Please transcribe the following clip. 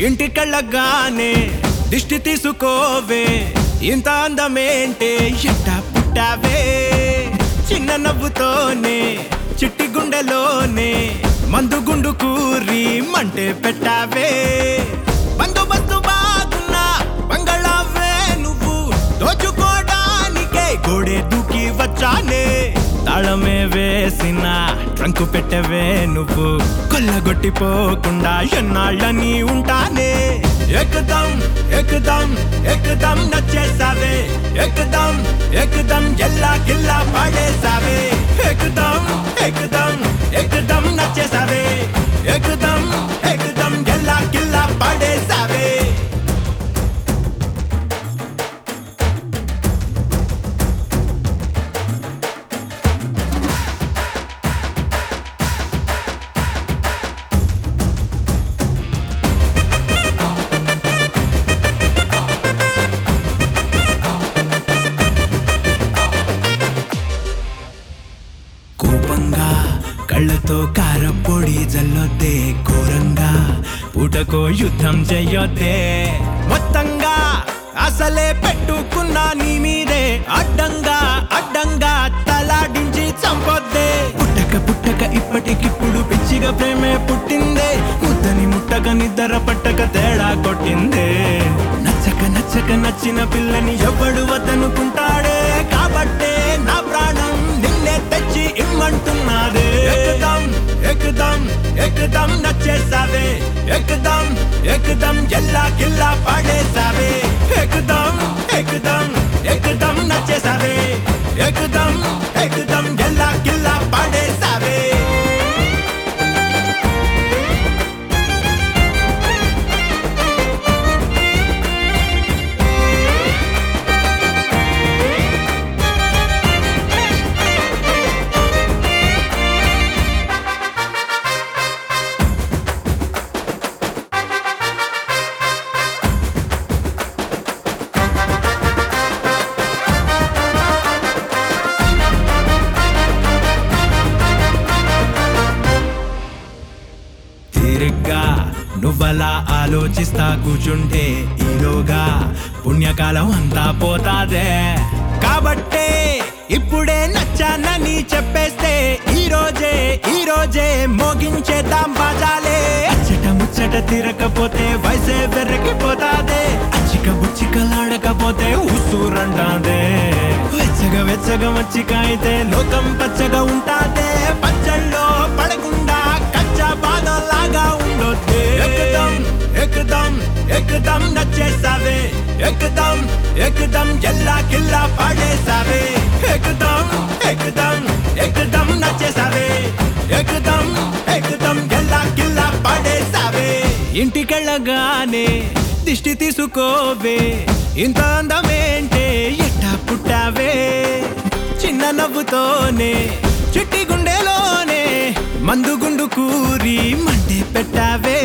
ఇంటికెళ్ళగానే దిష్టి తీసుకోవే ఇంత అందమేంటే ఎట్ట పుట్టావే చిన్న నవ్వుతోనే చిట్టి గుండెలోనే మందు గుండు కూరి మంటే పెట్టావే బందోబస్తు బాగున్నా బంగళావే నువ్వు దోచుకోడానికే గోడే దూకి వచ్చానే తాళమే వేసిన ట్రంకు పెట్టవే నువ్వు కొల్లగొట్టిపోకుండా ఎన్నాళ్ళని ఉంటానే ఎక్కదం ఎక్కదం ఎక్కదం నచ్చేసావే ఎక్కదం ఎక్కదం ఎల్లా కిల్లా పాడేసావే ఎక్కదం ఎక్కదం ఎక్కదం నచ్చేసావే ఎక్కదం ఎక్కదం ఎల్లా కిల్లా పాడేసావే కోపంగా కళ్ళతో కారపొడి జల్లొద్దే ఘోరంగా పూటకో యుద్ధం చెయ్యొద్దే మొత్తంగా అసలే పెట్టుకున్నా నీ మీదే అడ్డంగా అడ్డంగా తలాడించి చంపొద్దే పుట్టక పుట్టక ఇప్పటికిప్పుడు పిచ్చిగా ప్రేమే పుట్టిందే ముద్దని ముట్టక నిద్ర పట్టక తేడా కొట్టిందే నచ్చక నచ్చక నచ్చిన పిల్లని ఎవడు వద్దనుకుంటాడే కాబట్టే నా ప్రాణం నిన్నే తెచ్చి ఇమ్మంటున్నాదే ఎక్కదం ఎక్కదం ఎక్కదం నచ్చేసావే ఎక్కదం ఎక్కదం ఎల్లా కిల్లా పాడేసావే ఎక్కదం ఎక్కదం ఎక్కదం నచ్చేసావే ఎక్కదం ఎక్కదం ఎల్లా కిల్లా పాడేసావే తీరిగ్గా నువ్వలా ఆలోచిస్తా కూర్చుంటే ఈలోగా పుణ్యకాలం అంతా పోతాదే కాబట్టే ఇప్పుడే నచ్చానని చెప్పేస్తే ఈ రోజే ఈ రోజే మోగించేద్దాం బాజాలే అచ్చట ముచ్చట తీరకపోతే వయసే వెర్రకిపోతాదే అచ్చిక బుచ్చికలాడకపోతే ఉసూరంటాదే వెచ్చగా వెచ్చగా మచ్చిక అయితే లోకం పచ్చగా ఉంటాదే పచ్చళ్ళలో పడకుండా కచ్చా బాధలాగా ఉండొద్దే ఎక్కదం ఎక్కదం ఎక్కదం నచ్చేసావే ఎక్కదం ఎక్కదం ఎల్లా కిల్లా పాడేసావే ఎక్కదం ఎక్కదం ఎక్కదం నచ్చేసావే ఎక్కదం ఎక్కదం ఎల్లా కిల్లా పాడేసావే ఇంటికెళ్ళగానే దిష్టి తీసుకోవే ఇంత అందమేంటే ఎట్టా పుట్టావే చిన్న నవ్వుతోనే చిట్టి గుండెలోనే మందు గుండు కూరి మంటే పెట్టావే